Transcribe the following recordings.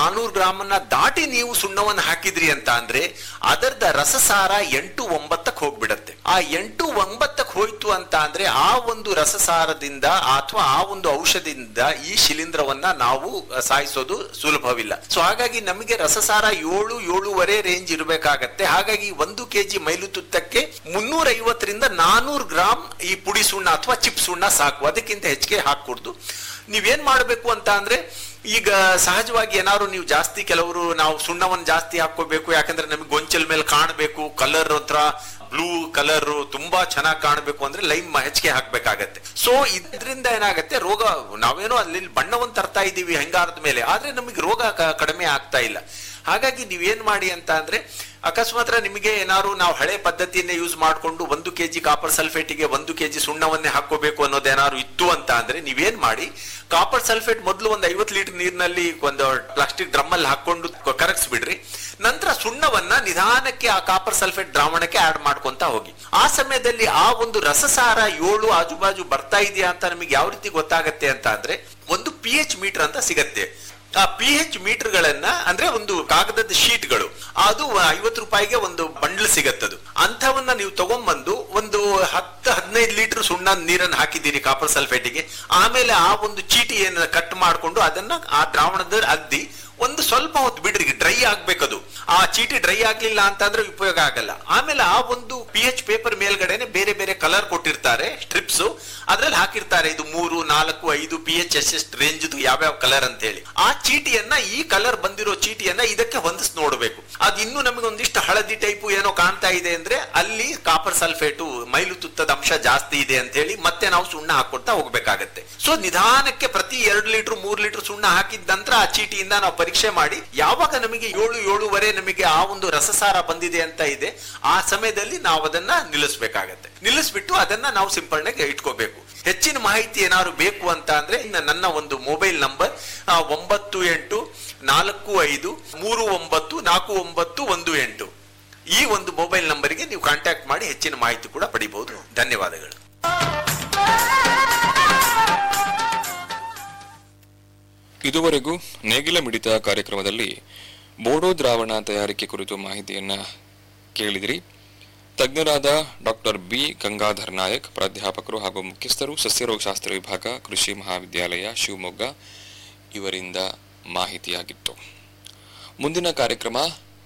ನಾನೂರು ಗ್ರಾಮನ್ನ ದಾಟಿ ನೀವು ಸುಣ್ಣವನ್ನು ಹಾಕಿದ್ರಿ ಅಂತ ಅಂದ್ರೆ ಅದರದ ರಸಸಾರ ಎಂಟು ಒಂಬತ್ತಕ್ಕೆ ಹೋಗ್ಬಿಡತ್ತೆ ಆ ಎಂಟು ಒಂಬತ್ತಕ್ಕೆ ಹೋಯ್ತು ಅಂತ ಅಂದ್ರೆ ಆ ಒಂದು ರಸಸಾರದಿಂದ ಅಥವಾ ಆ ಒಂದು ಔಷಧದಿಂದ ಈ ಶಿಲೀಂಧ್ರವನ್ನ ನಾವು ಸಾಯಿಸೋದು ಸುಲಭವಿಲ್ಲ ಸೊ ಹಾಗಾಗಿ ನಮಗೆ ರಸಸಾರ ಏಳು ಏಳೂವರೆ ರೇಂಜ್ ಇರಬೇಕಾಗತ್ತೆ ಹಾಗಾಗಿ ಒಂದು ಕೆಜಿ ಮೈಲು ತುತ್ತಕ್ಕೆ ಮುನ್ನೂರ ಐವತ್ತರಿಂದ ನಾನೂರು ಗ್ರಾಮ್ ಈ ಪುಡಿ ಸುಣ್ಣ ಅಥವಾ ಚಿಪ್ ಸುಣ್ಣ ಸಾಕು ಅದಕ್ಕಿಂತ ಹೆಚ್ಚಿಗೆ ಹಾಕೂಡ್ದು ನೀವೇನ್ ಮಾಡಬೇಕು ಅಂತ ಅಂದ್ರೆ ಈಗ ಸಹಜವಾಗಿ ಏನಾದ್ರು ನೀವು ಜಾಸ್ತಿ ಕೆಲವರು ನಾವು ಸುಣ್ಣವನ್ನು ಜಾಸ್ತಿ ಹಾಕೋಬೇಕು ಯಾಕಂದ್ರೆ ನಮಗೆ ಗೊಂಚಲ್ ಮೇಲೆ ಕಾಣಬೇಕು ಕಲರ್ ಹತ್ರ ಬ್ಲೂ ಕಲರ್ ತುಂಬಾ ಚೆನ್ನಾಗಿ ಕಾಣಬೇಕು ಅಂದ್ರೆ ಲೈಮ್ ಹೆಚ್ಚಿಗೆ ಹಾಕ್ಬೇಕಾಗತ್ತೆ ಸೊ ಇದರಿಂದ ಏನಾಗತ್ತೆ ರೋಗ ನಾವೇನೋ ಅಲ್ಲಿ ಬಣ್ಣವನ್ನು ತರ್ತಾ ಇದ್ದೀವಿ ಹೆಂಗಾರದ ಮೇಲೆ ಆದ್ರೆ ನಮಗೆ ರೋಗ ಕ- ಕಡಿಮೆ ಆಗ್ತಾ ಇಲ್ಲ ಹಾಗಾಗಿ ನೀವೇನ್ ಮಾಡಿ ಅಂತ ಅಂದ್ರೆ ಅಕಸ್ಮಾತ್ ನಿಮಗೆ ಏನಾದ್ರು ನಾವು ಹಳೆ ಪದ್ಧತಿಯನ್ನೇ ಯೂಸ್ ಮಾಡಿಕೊಂಡು ಒಂದು ಕೆಜಿ ಕಾಪರ್ ಸಲ್ಫೇಟಿಗೆ ಒಂದು ಕೆಜಿ ಸುಣ್ಣವನ್ನೇ ಹಾಕೋಬೇಕು ಅನ್ನೋದೇನಾದ್ರು ಇತ್ತು ಅಂತ ಅಂದ್ರೆ ನೀವೇನ್ ಮಾಡಿ ಕಾಪರ್ ಸಲ್ಫೇಟ್ ಮೊದಲು ಒಂದು ಐವತ್ತು ಲೀಟರ್ ನೀರಿನಲ್ಲಿ ಒಂದು ಪ್ಲಾಸ್ಟಿಕ್ ಡ್ರಮ್ ಅಲ್ಲಿ ಹಾಕೊಂಡು ಕರಗಿಸ್ಬಿಡ್ರಿ ನಂತರ ಸುಣ್ಣವನ್ನ ನಿಧಾನಕ್ಕೆ ಆ ಕಾಪರ್ ಸಲ್ಫೇಟ್ ದ್ರಾವಣಕ್ಕೆ ಆಡ್ ಮಾಡ್ಕೊಂತ ಹೋಗಿ ಆ ಸಮಯದಲ್ಲಿ ಆ ಒಂದು ರಸಸಾರ ಏಳು ಆಜುಬಾಜು ಬರ್ತಾ ಇದೆಯಾ ಅಂತ ನಮಗೆ ಯಾವ ರೀತಿ ಗೊತ್ತಾಗತ್ತೆ ಅಂತ ಅಂದ್ರೆ ಒಂದು ಪಿ ಎಚ್ ಮೀಟರ್ ಅಂತ ಸಿಗತ್ತೆ ಆ ಪಿ ಎಚ್ ಮೀಟರ್ ಗಳನ್ನ ಅಂದ್ರೆ ಒಂದು ಕಾಗದದ ಶೀಟ್ಗಳು ಅದು ಐವತ್ತು ರೂಪಾಯಿಗೆ ಒಂದು ಬಂಡ್ಲ್ ಸಿಗತ್ತದು ಅಂಥವನ್ನ ನೀವು ತಗೊಂಡ್ಬಂದು ಒಂದು ಹತ್ತು ಹದಿನೈದು ಲೀಟರ್ ಸುಣ್ಣ ನೀರನ್ನು ಹಾಕಿದ್ದೀರಿ ಕಾಪರ್ ಸಲ್ಫೇಟಿಗೆ ಆಮೇಲೆ ಆ ಒಂದು ಚೀಟಿ ಏನ ಕಟ್ ಮಾಡ್ಕೊಂಡು ಅದನ್ನ ಆ ದ್ರಾವಣದ ಅದ್ದಿ ಒಂದು ಸ್ವಲ್ಪ ಹೊತ್ತು ಬಿಡ್ರಿ ಡ್ರೈ ಆಗ್ಬೇಕದು ಆ ಚೀಟಿ ಡ್ರೈ ಆಗ್ಲಿಲ್ಲ ಅಂತಂದ್ರೆ ಉಪಯೋಗ ಆಗಲ್ಲ ಆಮೇಲೆ ಆ ಒಂದು ಪಿ ಎಚ್ ಪೇಪರ್ ಮೇಲ್ಗಡೆನೆ ಬೇರೆ ಬೇರೆ ಕಲರ್ ಕೊಟ್ಟಿರ್ತಾರೆ ಸ್ಟ್ರಿಪ್ಸ್ ಅದ್ರಲ್ಲಿ ಹಾಕಿರ್ತಾರೆ ಇದು ಮೂರು ನಾಲ್ಕು ಐದು P H S S range ಯಾವ್ಯಾವ ಕಲರ್ ಅಂತ ಹೇಳಿ ಆ ಚೀಟಿಯನ್ನ ಈ ಕಲರ್ ಬಂದಿರೋ ಚೀಟಿಯನ್ನ ಇದಕ್ಕೆ ಹೊಂದಿಸ್ ನೋಡ್ಬೇಕು ಅದು ಇನ್ನು ನಮಗೆ ಒಂದಿಷ್ಟು ಹಳದಿ ಟೈಪು ಏನೋ ಕಾಣ್ತಾ ಇದೆ ಅಂದ್ರೆ ಅಲ್ಲಿ ಕಾಪರ್ ಸಲ್ಫೇಟು ಮೈಲು ತುತ್ತದ ಅಂಶ ಜಾಸ್ತಿ ಇದೆ ಅಂತ ಹೇಳಿ ಮತ್ತೆ ನಾವು ಸುಣ್ಣ ಹಾಕೊಳ್ತಾ ಹೋಗ್ಬೇಕಾಗತ್ತೆ ಸೊ ನಿಧಾನಕ್ಕೆ ಪ್ರತಿ ಎರಡು ಲೀಟರ್ ಮೂರ್ ಲೀಟರ್ ಸುಣ್ಣ ಹಾಕಿದ ನಂತರ ಆ ಚೀಟಿಯಿಂದ ನಾವು ಪರೀಕ್ಷೆ ಮಾಡಿ ಯಾವಾಗ ನಮಗೆ ಏಳು ಏಳುವರೆ ನಮಗೆ ಆ ಒಂದು ರಸಸಾರ ಬಂದಿದೆ ಅಂತ ಇದೆ ಆ ಸಮಯದಲ್ಲಿ ನಾವು ಅದನ್ನ ನಿಲ್ಲಿಸ್ಬೇಕಾಗತ್ತೆ ನಿಲ್ಲಿಸ್ಬಿಟ್ಟು ಅದನ್ನ ನಾವು ಸಿಂಪಡಣೆಗೆ ಇಟ್ಕೋಬೇಕು ಹೆಚ್ಚಿನ ಮಾಹಿತಿ ಏನಾದ್ರು ಬೇಕು ಅಂತ ಅಂದ್ರೆ ಇನ್ನು ನನ್ನ ಒಂದು ಮೊಬೈಲ್ ನಂಬರ್ ಒಂಬತ್ತು ಎಂಟು ನಾಲ್ಕು ಐದು ಮೂರು ಒಂಬತ್ತು ನಾಲ್ಕು ಒಂಬತ್ತು ಒಂದು ಎಂಟು ಈ ಒಂದು ಮೊಬೈಲ್ ನಂಬರಿಗೆ ನೀವು ಕಾಂಟ್ಯಾಕ್ಟ್ ಮಾಡಿ ಹೆಚ್ಚಿನ ಮಾಹಿತಿ ಕೂಡ ಪಡಿಬಹುದು ಧನ್ಯವಾದಗಳು ಇದುವರೆಗೂ ನೇಗಿಲ ಮಿಡಿತ ಕಾರ್ಯಕ್ರಮದಲ್ಲಿ ಬೋಡೋ ದ್ರಾವಣ ತಯಾರಿಕೆ ಕುರಿತು ಮಾಹಿತಿಯನ್ನ ಕೇಳಿದಿರಿ ತಜ್ಞರಾದ ಡಾಕ್ಟರ್ ಬಿ ಗಂಗಾಧರ್ ನಾಯಕ್ ಪ್ರಾಧ್ಯಾಪಕರು ಹಾಗೂ ಮುಖ್ಯಸ್ಥರು ಸಸ್ಯರೋಗಶಾಸ್ತ್ರ ವಿಭಾಗ ಕೃಷಿ ಮಹಾವಿದ್ಯಾಲಯ ಶಿವಮೊಗ್ಗ ಇವರಿಂದ ಮಾಹಿತಿಯಾಗಿತ್ತು ಮುಂದಿನ ಕಾರ್ಯಕ್ರಮ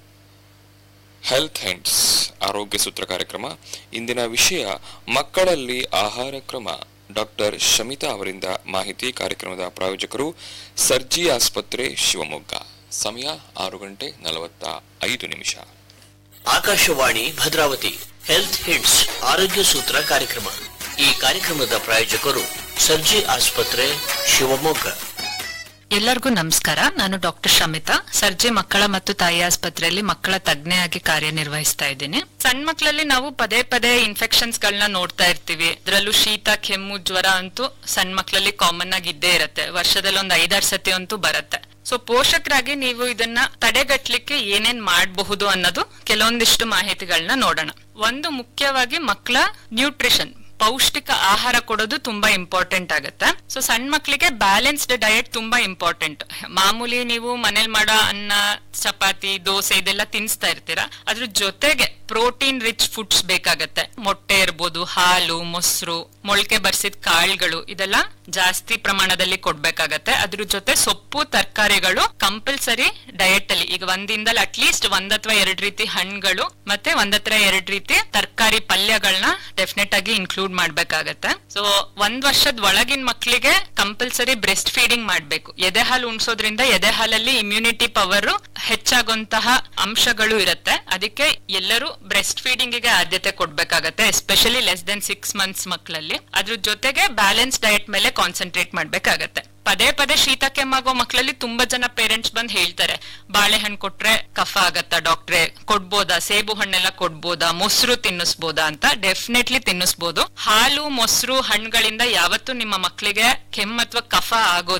ಹೆಲ್ತ್ ಹ್ಯಾಂಡ್ಸ್ ಆರೋಗ್ಯ ಸೂತ್ರ ಕಾರ್ಯಕ್ರಮ ಇಂದಿನ ವಿಷಯ ಮಕ್ಕಳಲ್ಲಿ ಆಹಾರ ಕ್ರಮ ಡಾಕ್ಟರ್ ಶಮಿತಾ ಅವರಿಂದ ಮಾಹಿತಿ ಕಾರ್ಯಕ್ರಮದ ಪ್ರಾಯೋಜಕರು ಸರ್ಜಿ ಆಸ್ಪತ್ರೆ ಶಿವಮೊಗ್ಗ ಸಮಯ ಆರು ಗಂಟೆ ನಲವತ್ತ ಐದು ನಿಮಿಷ ಆಕಾಶವಾಣಿ ಭದ್ರಾವತಿ ಹೆಲ್ತ್ ಹಿಟ್ಸ್ ಆರೋಗ್ಯ ಸೂತ್ರ ಕಾರ್ಯಕ್ರಮ ಈ ಕಾರ್ಯಕ್ರಮದ ಪ್ರಾಯೋಜಕರು ಸರ್ಜಿ ಆಸ್ಪತ್ರೆ ಶಿವಮೊಗ್ಗ ಎಲ್ಲರಿಗೂ ನಮಸ್ಕಾರ ನಾನು ಡಾಕ್ಟರ್ ಶಮಿತಾ ಸರ್ಜಿ ಮಕ್ಕಳ ಮತ್ತು ತಾಯಿ ಆಸ್ಪತ್ರೆಯಲ್ಲಿ ಮಕ್ಕಳ ತಜ್ಞೆಯಾಗಿ ಕಾರ್ಯನಿರ್ವಹಿಸ್ತಾ ಇದ್ದೀನಿ ಸಣ್ಣ ಮಕ್ಕಳಲ್ಲಿ ನಾವು ಪದೇ ಪದೇ ಇನ್ಫೆಕ್ಷನ್ಸ್ ಗಳನ್ನ ನೋಡ್ತಾ ಇರ್ತೀವಿ ಅದರಲ್ಲೂ ಶೀತ ಕೆಮ್ಮು ಜ್ವರ ಅಂತೂ ಸಣ್ಣ ಮಕ್ಕಳಲ್ಲಿ ಕಾಮನ್ ಆಗಿ ಇದ್ದೇ ಇರತ್ತೆ ವರ್ಷದಲ್ಲಿ ಒಂದ್ ಐದಾರು ಸತಿ ಅಂತೂ ಬರತ್ತೆ ಸೊ ಪೋಷಕರಾಗಿ ನೀವು ಇದನ್ನ ತಡೆಗಟ್ಲಿಕ್ಕೆ ಏನೇನ್ ಮಾಡಬಹುದು ಅನ್ನೋದು ಕೆಲವೊಂದಿಷ್ಟು ಮಾಹಿತಿಗಳನ್ನ ನೋಡೋಣ ಒಂದು ಮುಖ್ಯವಾಗಿ ಮಕ್ಕಳ ನ್ಯೂಟ್ರಿಷನ್ ಪೌಷ್ಟಿಕ ಆಹಾರ ಕೊಡೋದು ತುಂಬಾ ಇಂಪಾರ್ಟೆಂಟ್ ಆಗುತ್ತೆ ಸೊ ಸಣ್ಣ ಮಕ್ಕಳಿಗೆ ಬ್ಯಾಲೆನ್ಸ್ಡ್ ಡಯಟ್ ತುಂಬಾ ಇಂಪಾರ್ಟೆಂಟ್ ಮಾಮೂಲಿ ನೀವು ಮನೇಲಿ ಮಾಡೋ ಅನ್ನ ಚಪಾತಿ ದೋಸೆ ಇದೆಲ್ಲ ತಿನ್ಸ್ತಾ ಇರ್ತೀರಾ ಅದ್ರ ಜೊತೆಗೆ ಪ್ರೋಟೀನ್ ರಿಚ್ ಫುಡ್ಸ್ ಬೇಕಾಗತ್ತೆ ಮೊಟ್ಟೆ ಇರ್ಬೋದು ಹಾಲು ಮೊಸರು ಮೊಳಕೆ ಬರ್ಸಿದ ಕಾಳುಗಳು ಇದೆಲ್ಲ ಜಾಸ್ತಿ ಪ್ರಮಾಣದಲ್ಲಿ ಕೊಡ್ಬೇಕಾಗತ್ತೆ ಅದ್ರ ಜೊತೆ ಸೊಪ್ಪು ತರಕಾರಿಗಳು ಕಂಪಲ್ಸರಿ ಡಯಟ್ ಅಲ್ಲಿ ಈಗ ಒಂದಿಂದಲ್ ಅಟ್ಲೀಸ್ಟ್ ಒಂದ್ ಅಥವಾ ಎರಡ್ ರೀತಿ ಹಣ್ಣುಗಳು ಮತ್ತೆ ಒಂದತ್ರ ಎರಡ್ ರೀತಿ ತರಕಾರಿ ಪಲ್ಯಗಳನ್ನ ಡೆಫಿನೆಟ್ ಆಗಿ ಇನ್ಕ್ಲೂಡ್ ಮಾಡ್ಬೇಕಾಗತ್ತೆ ಸೊ ಒಂದ್ ವರ್ಷದ ಒಳಗಿನ ಮಕ್ಕಳಿಗೆ ಕಂಪಲ್ಸರಿ ಬ್ರೆಸ್ಟ್ ಫೀಡಿಂಗ್ ಮಾಡ್ಬೇಕು ಎದೆ ಹಾಲು ಉಣ್ಸೋದ್ರಿಂದ ಎದೆ ಹಾಲಲ್ಲಿ ಇಮ್ಯುನಿಟಿ ಪವರ್ ಹೆಚ್ಚಾಗುವಂತಹ ಅಂಶಗಳು ಇರುತ್ತೆ ಅದಕ್ಕೆ ಎಲ್ಲರೂ ಬ್ರೆಸ್ಟ್ ಫೀಡಿಂಗ್ ಗೆ ಆದ್ಯತೆ ಕೊಡ್ಬೇಕಾಗತ್ತೆ especially less than six months ಮಕ್ಕಳಲ್ಲಿ ಅದ್ರ ಜೊತೆಗೆ ಬ್ಯಾಲೆನ್ಸ್ ಡಯಟ್ ಮೇಲೆ ಕಾನ್ಸಂಟ್ರೇಟ್ ಮಾಡ್ಬೇಕಾಗತ್ತೆ ಪದೇ ಪದೇ ಶೀತ ಕೆಮ್ಮಾಗೋ ಮಕ್ಕಳಲ್ಲಿ ತುಂಬಾ ಜನ ಪೇರೆಂಟ್ಸ್ ಬಂದ್ ಹೇಳ್ತಾರೆ ಬಾಳೆಹಣ್ಣು ಕೊಟ್ರೆ ಕಫ ಆಗತ್ತಾ ಡಾಕ್ಟ್ರೆ ಕೊಡ್ಬೋದಾ ಸೇಬು ಹಣ್ಣೆಲ್ಲ ಕೊಡ್ಬೋದಾ ಮೊಸರು ತಿನ್ನಿಸ್ಬೋದಾ ಅಂತ ಡೆಫಿನೆಟ್ಲಿ ತಿನ್ನಿಸ್ಬೋದು ಹಾಲು ಮೊಸರು ಹಣ್ಣುಗಳಿಂದ ಯಾವತ್ತೂ ನಿಮ್ಮ ಮಕ್ಕಳಿಗೆ ಕೆಮ್ಮು ಅಥವಾ ಕಫ ಆಗೋದಿಲ್ಲ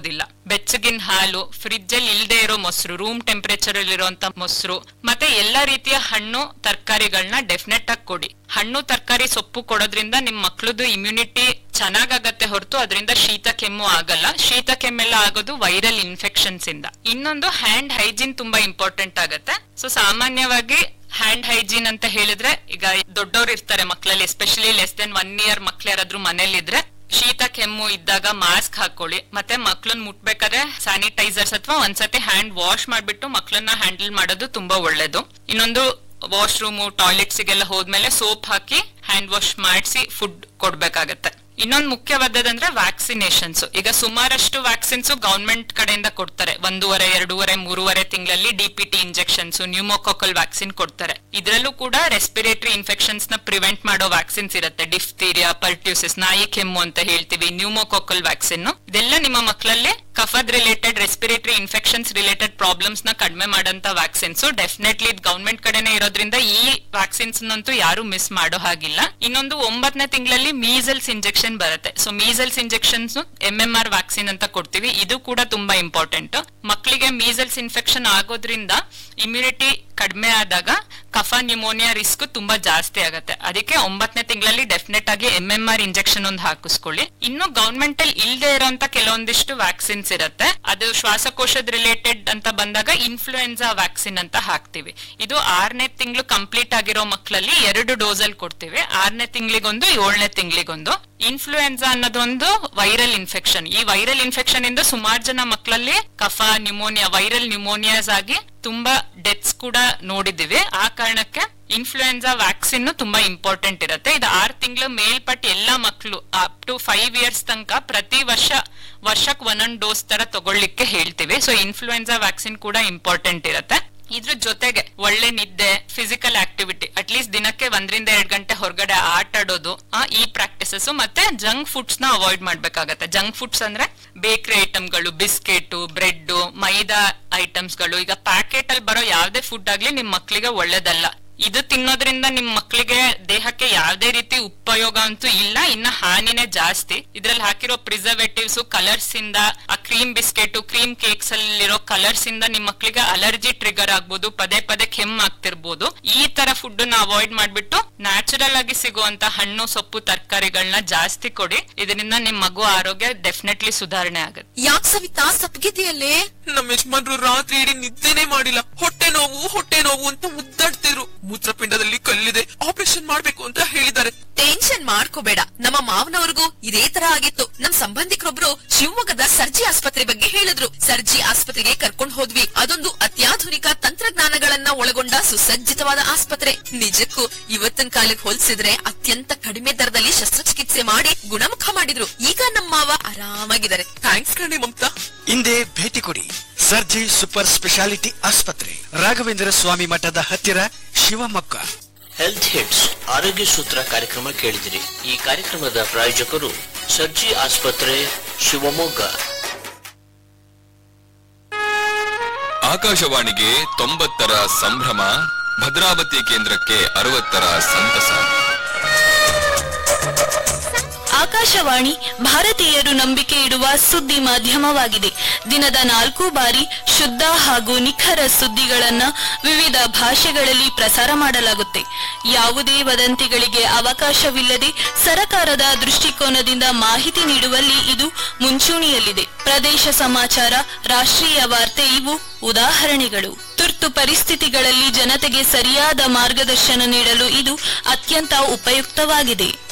ಬೆಚ್ಚಗಿನ ಹಾಲು ಫ್ರಿಜ್ ಅಲ್ಲಿ ಇಲ್ದೇ ಇರೋ ಮೊಸರು ರೂಮ್ ಟೆಂಪರೇಚರ್ ಅಲ್ಲಿ ಇರುವಂತ ಮೊಸರು ಮತ್ತೆ ಎಲ್ಲಾ ರೀತಿಯ ಹಣ್ಣು ತರಕಾರಿಗಳನ್ನ ಡೆಫಿನೆಟ್ ಆಗಿ ಕೊಡಿ ಹಣ್ಣು ತರಕಾರಿ ಸೊಪ್ಪು ಕೊಡೋದ್ರಿಂದ ನಿಮ್ ಮಕ್ಳದ್ದು ಇಮ್ಯುನಿಟಿ ಚೆನ್ನಾಗಾಗತ್ತೆ ಹೊರತು ಅದರಿಂದ ಶೀತ ಕೆಮ್ಮು ಆಗಲ್ಲ ಶೀತ ಕೆಮ್ಮೆಲ್ಲ ಆಗೋದು ವೈರಲ್ ಇನ್ಫೆಕ್ಷನ್ಸ್ ಇಂದ ಇನ್ನೊಂದು ಹ್ಯಾಂಡ್ ಹೈಜೀನ್ ತುಂಬಾ ಇಂಪಾರ್ಟೆಂಟ್ ಆಗತ್ತೆ ಸೊ ಸಾಮಾನ್ಯವಾಗಿ ಹ್ಯಾಂಡ್ ಹೈಜೀನ್ ಅಂತ ಹೇಳಿದ್ರೆ ಈಗ ದೊಡ್ಡವ್ರು ಇರ್ತಾರೆ ಮಕ್ಕಳಲ್ಲಿ especially less than one year ಮಕ್ಳು ಯಾರಾದ್ರೂ ಮನೇಲಿದ್ರೆ ಶೀತ ಕೆಮ್ಮು ಇದ್ದಾಗ ಮಾಸ್ಕ್ ಹಾಕೊಳ್ಳಿ ಮತ್ತೆ ಮಕ್ಳನ್ನ ಮುಟ್ಬೇಕಾದ್ರೆ ಸ್ಯಾನಿಟೈಸರ್ಸ್ ಅಥವಾ ಒಂದ್ಸತಿ ಹ್ಯಾಂಡ್ ವಾಶ್ ಮಾಡ್ಬಿಟ್ಟು ಮಕ್ಳನ್ನ ಹ್ಯಾಂಡಲ್ ಮಾಡೋದು ತುಂಬಾ ಒಳ್ಳೇದು ಇನ್ನೊಂದು ವಾಶ್ರೂಮು ಟಾಯ್ಲೆಟ್ಸಿಗೆಲ್ಲ ಹೋದ್ಮೇಲೆ ಸೋಪ್ ಹಾಕಿ ಹ್ಯಾಂಡ್ ವಾಶ್ ಮಾಡಿಸಿ ಫುಡ್ ಕೊಡ್ಬೇಕಾಗತ್ತೆ ಇನ್ನೊಂದು ಮುಖ್ಯವಾದದಂದ್ರೆ ವ್ಯಾಕ್ಸಿನೇಷನ್ಸ್ ಈಗ ಸುಮಾರಷ್ಟು ವ್ಯಾಕ್ಸಿನ್ಸ್ ಗವರ್ಮೆಂಟ್ ಕಡೆಯಿಂದ ಕೊಡ್ತಾರೆ ಒಂದೂವರೆ ಎರಡೂವರೆ ಮೂರುವರೆ ತಿಂಗಳಲ್ಲಿ ಡಿಪಿಟಿ ಇಂಜೆಕ್ಷನ್ಸ್ ನ್ಯೂಮೋಕಾಕಲ್ ವ್ಯಾಕ್ಸಿನ್ ಕೊಡ್ತಾರೆ ಇದರಲ್ಲೂ ಕೂಡ ರೆಸ್ಪಿರೇಟರಿ ಇನ್ಫೆಕ್ಷನ್ಸ್ ನ ಪ್ರಿವೆಂಟ್ ಮಾಡೋ ವ್ಯಾಕ್ಸಿನ್ಸ್ ಇರುತ್ತೆ ಡಿಫ್ತೀರಿಯಾ ಪರ್ಟ್ಯೂಸಿಸ್ ನಾಯಿ ಕೆಮ್ಮು ಅಂತ ಹೇಳ್ತೀವಿ ನ್ಯೂಮೋಕಾಕಲ್ ವ್ಯಾಕ್ಸಿನ್ ಇದೆಲ್ಲ ನಿಮ್ಮ ಮಕ್ಕಳಲ್ಲಿ ಕಫದ್ related respiratory infections related problems ನ ಕಡಿಮೆ ಮಾಡಂತ ವ್ಯಾಕ್ಸಿನ್ಸ್ ಡೆಫಿನೆಟ್ಲಿ ಇದು ಗವರ್ಮೆಂಟ್ ಕಡೆನೇ ಇರೋದ್ರಿಂದ ಈ ವ್ಯಾಕ್ಸಿನ್ಸ್ ಅಂತೂ ಯಾರು ಮಿಸ್ ಮಾಡೋ ಹಾಗಿಲ್ಲ ಇನ್ನೊಂದು ಒಂಬತ್ತನೇ ತಿಂಗಳಲ್ಲಿ ಮೀಸಲ್ಸ್ ಇಂಜೆಕ್ಷನ್ ಬರುತ್ತೆ so measles injections M M R vaccine ಅಂತ ಕೊಡ್ತೀವಿ ಇದು ಕೂಡ ತುಂಬಾ ಇಂಪಾರ್ಟೆಂಟ್ ಮಕ್ಕಳಿಗೆ ಮೀಸಲ್ಸ್ ಇನ್ಫೆಕ್ಷನ್ ಆಗೋದ್ರಿಂದ ಇಮ್ಯುನಿಟಿ ಕಡಿಮೆ ಆದಾಗ ಕಫ ನ್ಯೂಮೋನಿಯಾ ರಿಸ್ಕ್ ತುಂಬಾ ಜಾಸ್ತಿ ಆಗುತ್ತೆ ಅದಕ್ಕೆ ಒಂಬತ್ತನೇ ತಿಂಗಳಲ್ಲಿ ಡೆಫಿನೆಟ್ ಆಗಿ ಎಂ ಎಂ ಆರ್ ಇಂಜೆಕ್ಷನ್ ಒಂದು ಹಾಕಿಸ್ಕೊಳ್ಳಿ ಇನ್ನು ಗವರ್ಮೆಂಟ್ ಅಲ್ಲಿ ಇಲ್ಲದೆ ಇರೋಂತ ಕೆಲವೊಂದಿಷ್ಟು ವ್ಯಾಕ್ಸಿನ್ಸ್ ಇರುತ್ತೆ ಅದು ಶ್ವಾಸಕೋಶದ ರಿಲೇಟೆಡ್ ಅಂತ ಬಂದಾಗ ಇನ್ಫ್ಲೂಯೆನ್ಸಾ ವ್ಯಾಕ್ಸಿನ್ ಅಂತ ಹಾಕ್ತಿವಿ ಇದು ಆರನೇ ತಿಂಗಳು ಕಂಪ್ಲೀಟ್ ಆಗಿರೋ ಮಕ್ಕಳಲ್ಲಿ ಎರಡು ಡೋಸ್ ಅಲ್ಲಿ ಕೊಡ್ತೀವಿ ಆರನೇ ತಿಂಗಳಿಗೊಂದು ಏಳನೇ ತಿಂಗಳಿಗೊಂದು ಇನ್ಫ್ಲೂಯೆನ್ಸಾ ಅನ್ನೋದೊಂದು ವೈರಲ್ ಇನ್ಫೆಕ್ಷನ್ ಈ ವೈರಲ್ ಇನ್ಫೆಕ್ಷನ್ ಇಂದ ಸುಮಾರು ಜನ ಮಕ್ಕಳಲ್ಲಿ ಕಫ ನ್ಯೂಮೋನಿಯಾ ವೈರಲ್ ನ್ಯೂಮೋನಿಯಾಸ್ ಆಗಿ ತುಂಬಾ ಡೆತ್ಸ್ ಕೂಡ ನೋಡಿದೀವಿ ಆ ಕಾರಣಕ್ಕೆ ಇನ್ಫ್ಲೂಯೆನ್ಸಾ ವ್ಯಾಕ್ಸಿನ್ ತುಂಬಾ ಇಂಪಾರ್ಟೆಂಟ್ ಇರುತ್ತೆ ಇದು ಆರ್ ತಿಂಗಳ ಮೇಲ್ಪಟ್ಟು ಎಲ್ಲಾ ಮಕ್ಕಳು ಅಪ್ ಟು ಫೈವ್ ಇಯರ್ಸ್ ತನಕ ಪ್ರತಿ ವರ್ಷ ವರ್ಷಕ್ ಒಂದೊಂದ್ ಡೋಸ್ ತರ ತಗೊಳ್ಳಿಕ್ಕೆ ಹೇಳ್ತೀವಿ ಸೊ ಇನ್ಫ್ಲೂಯೆನ್ಸಾ ವ್ಯಾಕ್ಸಿನ್ ಕೂಡ ಇಂಪಾರ್ಟೆಂಟ್ ಇರುತ್ತೆ ಇದ್ರ ಜೊತೆಗೆ ಒಳ್ಳೆ ನಿದ್ದೆ ಫಿಸಿಕಲ್ ಆಕ್ಟಿವಿಟಿ ಅಟ್ಲೀಸ್ಟ್ ದಿನಕ್ಕೆ ಒಂದರಿಂದ ಎರಡ್ ಗಂಟೆ ಹೊರಗಡೆ ಆಟ ಆಡೋದು ಆ, ಈ ಪ್ರಾಕ್ಟೀಸಸ್ ಮತ್ತೆ ಜಂಕ್ ಫುಡ್ಸ್ ನ ಅವಾಯ್ಡ್ ಮಾಡ್ಬೇಕಾಗತ್ತೆ ಜಂಕ್ ಫುಡ್ಸ್ ಅಂದ್ರೆ ಬೇಕರಿ ಐಟಮ್ಗಳು ಬಿಸ್ಕೆಟ್ ಬ್ರೆಡ್ ಮೈದಾ ಐಟಮ್ಸ್ ಗಳು ಈಗ ಪ್ಯಾಕೆಟ್ ಅಲ್ಲಿ ಬರೋ ಯಾವ್ದೇ ಫುಡ್ ಆಗ್ಲಿ ನಿಮ್ ಮಕ್ಳಿಗೆ ಒಳ್ಳೇದಲ್ಲ ಇದು ತಿನ್ನೋದ್ರಿಂದ ನಿಮ್ ಮಕ್ಳಿಗೆ ದೇಹಕ್ಕೆ ಯಾವ್ದೇ ರೀತಿ ಉಪಯೋಗ ಅಂತೂ ಇಲ್ಲ ಇನ್ನ ಹಾನಿನೇ ಜಾಸ್ತಿ ಇದ್ರಲ್ಲಿ ಹಾಕಿರೋ ಪ್ರಿಸರ್ವೇಟಿವ್ಸ್ ಕಲರ್ಸ್ ಇಂದ ಆ ಕ್ರೀಮ್ ಬಿಸ್ಕೆಟ್ ಕ್ರೀಮ್ ಕೇಕ್ಸ್ ಅಲ್ಲಿರೋ ಕಲರ್ಸ್ ಇಂದ ನಿಮ್ ಮಕ್ಳಿಗೆ ಅಲರ್ಜಿ ಟ್ರಿಗರ್ ಆಗ್ಬೋದು ಪದೇ ಪದೇ ಕೆಮ್ಮು ಆಗ್ತಿರ್ಬೋದು ಈ ತರ ಫುಡ್ ನ ಅವಾಯ್ಡ್ ಮಾಡ್ಬಿಟ್ಟು ನ್ಯಾಚುರಲ್ ಆಗಿ ಸಿಗುವಂತ ಹಣ್ಣು ಸೊಪ್ಪು ತರಕಾರಿಗಳನ್ನ ಜಾಸ್ತಿ ಕೊಡಿ ಇದರಿಂದ ನಿಮ್ ಮಗು ಆರೋಗ್ಯ ಡೆಫಿನೆಟ್ಲಿ ಸುಧಾರಣೆ ಆಗುತ್ತೆ ಯಾಕ್ ಸವಿತಾ ಸಪ್ಗಿದೆಯಲ್ಲೇ ನಮ್ಮ ಯಜಮಾನ್ರು ರಾತ್ರಿ ಇಡೀ ನಿದ್ದೆನೆ ಮಾಡಿಲ್ಲ ಹೊಟ್ಟೆ ನೋವು ಹೊಟ್ಟೆ ನೋವು ಅಂತ ಮುದ್ದಾಡ್ತಿದ್ರು ಮೂತ್ರಪಿಂಡದಲ್ಲಿ ಕಲ್ಲಿದೆ ಆಪರೇಷನ್ ಮಾಡ್ಬೇಕು ಅಂತ ಹೇಳಿದ್ದಾರೆ ಟೆನ್ಷನ್ ಮಾಡ್ಕೋಬೇಡ ನಮ್ಮ ಮಾವನವ್ರಿಗೂ ಇದೇ ತರ ಆಗಿತ್ತು ನಮ್ ಸಂಬಂಧಿಕರೊಬ್ರು ಶಿವಮೊಗ್ಗದ ಸರ್ಜಿ ಆಸ್ಪತ್ರೆ ಬಗ್ಗೆ ಹೇಳಿದ್ರು ಸರ್ಜಿ ಆಸ್ಪತ್ರೆಗೆ ಕರ್ಕೊಂಡ್ ಹೋದ್ವಿ ಅದೊಂದು ಅತ್ಯಾಧುನಿಕ ತಂತ್ರಜ್ಞಾನಗಳನ್ನ ಒಳಗೊಂಡ ಸುಸಜ್ಜಿತವಾದ ಆಸ್ಪತ್ರೆ ನಿಜಕ್ಕೂ ಇವತ್ತಿನ ಕಾಲಕ್ಕೆ ಹೋಲಿಸಿದ್ರೆ ಅತ್ಯಂತ ಕಡಿಮೆ ದರದಲ್ಲಿ ಶಸ್ತ್ರಚಿಕಿತ್ಸೆ ಮಾಡಿ ಗುಣಮುಖ ಮಾಡಿದ್ರು ಈಗ ನಮ್ಮ ಮಾವ ಆರಾಮಾಗಿದ್ದಾರೆ ಥ್ಯಾಂಕ್ಸ್ ಕಣೆ ಮಮತಾ ಹಿಂದೆ ಭೇಟಿ ಕೊಡಿ ಸರ್ಜಿ ಸೂಪರ್ ಸ್ಪೆಷಾಲಿಟಿ ಆಸ್ಪತ್ರೆ ರಾಘವೇಂದ್ರ ಸ್ವಾಮಿ ಮಠದ ಹತ್ತಿರ ಶಿವಮೊಗ್ಗ ಹೆಲ್ತ್ ಹಿಟ್ಸ್ ಆರೋಗ್ಯ ಸೂತ್ರ ಕಾರ್ಯಕ್ರಮ ಕೇಳಿದಿರಿ ಈ ಕಾರ್ಯಕ್ರಮದ ಪ್ರಾಯೋಜಕರು ಸರ್ಜಿ ಆಸ್ಪತ್ರೆ ಶಿವಮೊಗ್ಗ ಆಕಾಶವಾಣಿಗೆ ತೊಂಬತ್ತರ ಸಂಭ್ರಮ ಭದ್ರಾವತಿ ಕೇಂದ್ರಕ್ಕೆ ಅರವತ್ತರ ಸಂತಸ ಆಕಾಶವಾಣಿ ಭಾರತೀಯರು ನಂಬಿಕೆ ಇಡುವ ಸುದ್ದಿ ಮಾಧ್ಯಮವಾಗಿದೆ ದಿನದ ನಾಲ್ಕು ಬಾರಿ ಶುದ್ಧ ಹಾಗೂ ನಿಖರ ಸುದ್ದಿಗಳನ್ನ ವಿವಿಧ ಭಾಷೆಗಳಲ್ಲಿ ಪ್ರಸಾರ ಮಾಡಲಾಗುತ್ತೆ ಯಾವುದೇ ವದಂತಿಗಳಿಗೆ ಅವಕಾಶವಿಲ್ಲದೆ ಸರಕಾರದ ದೃಷ್ಟಿಕೋನದಿಂದ ಮಾಹಿತಿ ನೀಡುವಲ್ಲಿ ಇದು ಮುಂಚೂಣಿಯಲ್ಲಿದೆ ಪ್ರದೇಶ ಸಮಾಚಾರ ರಾಷ್ಟ್ರೀಯ ವಾರ್ತೆ ಇವು ಉದಾಹರಣೆಗಳು ತುರ್ತು ಪರಿಸ್ಥಿತಿಗಳಲ್ಲಿ ಜನತೆಗೆ ಸರಿಯಾದ ಮಾರ್ಗದರ್ಶನ ನೀಡಲು ಇದು ಅತ್ಯಂತ ಉಪಯುಕ್ತವಾಗಿದೆ